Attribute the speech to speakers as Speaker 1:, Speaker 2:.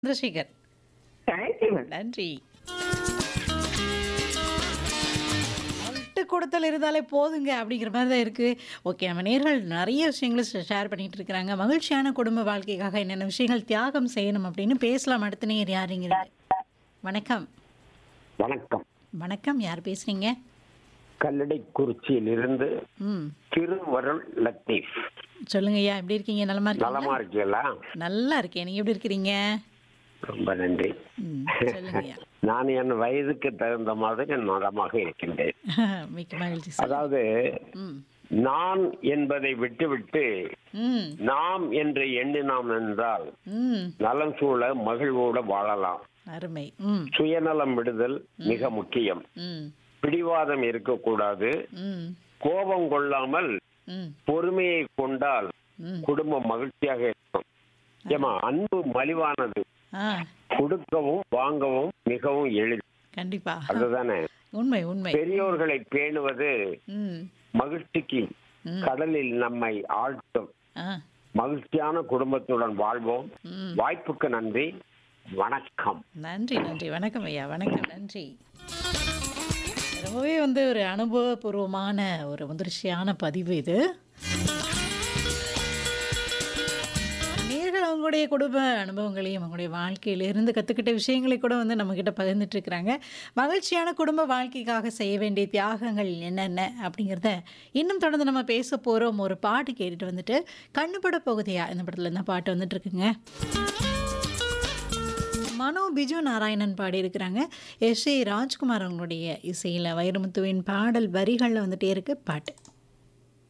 Speaker 1: Chandrasekhar
Speaker 2: thank you madam
Speaker 1: நன்றி விட்டு கொடுத்தல் இருந்தாலே போதுங்க அப்படிங்கிற மாதிரி தான் இருக்குது ஓகே நம்ம நேர்கள் நிறைய விஷயங்களை ஷேர் பண்ணிட்டு இருக்கிறாங்க மகிழ்ச்சியான குடும்ப வாழ்க்கைக்காக என்னென்ன விஷயங்கள் தியாகம் செய்யணும் அப்படின்னு பேசலாம் அடுத்த நேர் யாருங்கிறது வணக்கம்
Speaker 2: வணக்கம்
Speaker 1: வணக்கம் யார் பேசுறீங்க
Speaker 2: கல்லடைக்குறிச்சியிலிருந்து
Speaker 1: ம்
Speaker 2: திருவருள் லத்தீப்
Speaker 1: சொல்லுங்க ஐயா எப்படி இருக்கீங்க நலமா
Speaker 2: நலமா
Speaker 1: இருக்கீங்களா
Speaker 2: இருக்கீங்களா
Speaker 1: நல்லா இருக்கேன் நீங்க எப்படி இருக்கிறீங்க
Speaker 2: ரொம்ப நன்றி
Speaker 1: ம் சொல்லுங்க ஐயா
Speaker 2: நான் என் வயதுக்கு தகுந்த மாதிரி நலமாக இருக்கின்றேன்
Speaker 1: மிக்க மகிழ்ச்சி சார்
Speaker 2: அதாவது
Speaker 1: ம்
Speaker 2: நான் என்பதை விட்டுவிட்டு
Speaker 1: ம்
Speaker 2: நாம் என்று எண்ணினோம் என்றால்
Speaker 1: ம்
Speaker 2: நலம் சூழ மகிழ்வோடு வாழலாம்
Speaker 1: அருமை ம்
Speaker 2: சுயநலம் விடுதல் மிக முக்கியம்
Speaker 1: ம்
Speaker 2: பிடிவாதம் இருக்கக்கூடாது
Speaker 1: ம்
Speaker 2: கோபம் கொள்ளாமல்
Speaker 1: ம்
Speaker 2: பொறுமையை கொண்டால்
Speaker 1: ம்
Speaker 2: குடும்பம் மகிழ்ச்சியாக இருக்கும் ஏமா அன்பு மலிவானது
Speaker 1: ஆ
Speaker 2: கொடுக்கவும் வாங்கவும் மிகவும் எளிது
Speaker 1: கண்டிப்பா
Speaker 2: அதுதானே
Speaker 1: உண்மை உண்மை
Speaker 2: பெரியோர்களை பேணுவது
Speaker 1: ம்
Speaker 2: மகிழ்ச்சிக்கு
Speaker 1: ம்.
Speaker 2: கடலில் நம்மை ஆழ்த்தும்
Speaker 1: ஆ
Speaker 2: மகிழ்ச்சியான குடும்பத்துடன் வாழ்வோம்
Speaker 1: ம்
Speaker 2: வாய்ப்புக்கு நன்றி வணக்கம்
Speaker 1: நன்றி நன்றி வணக்கம் ஐயா வணக்கம் நன்றி ரொம்பவே வந்து ஒரு அனுபவபூர்வமான ஒரு முதிர்ச்சியான பதிவு இது நேர்கள் அவங்களுடைய குடும்ப அனுபவங்களையும் அவங்களுடைய வாழ்க்கையிலிருந்து கற்றுக்கிட்ட விஷயங்களை கூட வந்து நம்மக்கிட்ட பகிர்ந்துட்டு இருக்கிறாங்க மகிழ்ச்சியான குடும்ப வாழ்க்கைக்காக செய்ய வேண்டிய தியாகங்கள் என்னென்ன அப்படிங்கிறத இன்னும் தொடர்ந்து நம்ம பேச போகிறோம் ஒரு பாட்டு கேட்டுட்டு வந்துட்டு கண்ணுபட போகுதையா இந்த படத்தில் என்ன பாட்டு வந்துட்டு இருக்குங்க மனோ பிஜு நாராயணன் பாடியிருக்கிறாங்க எஸ் ஏ ராஜ்குமார் அவங்களுடைய இசையில் வைரமுத்துவின் பாடல் வரிகளில் வந்துட்டே இருக்கு பாட்டு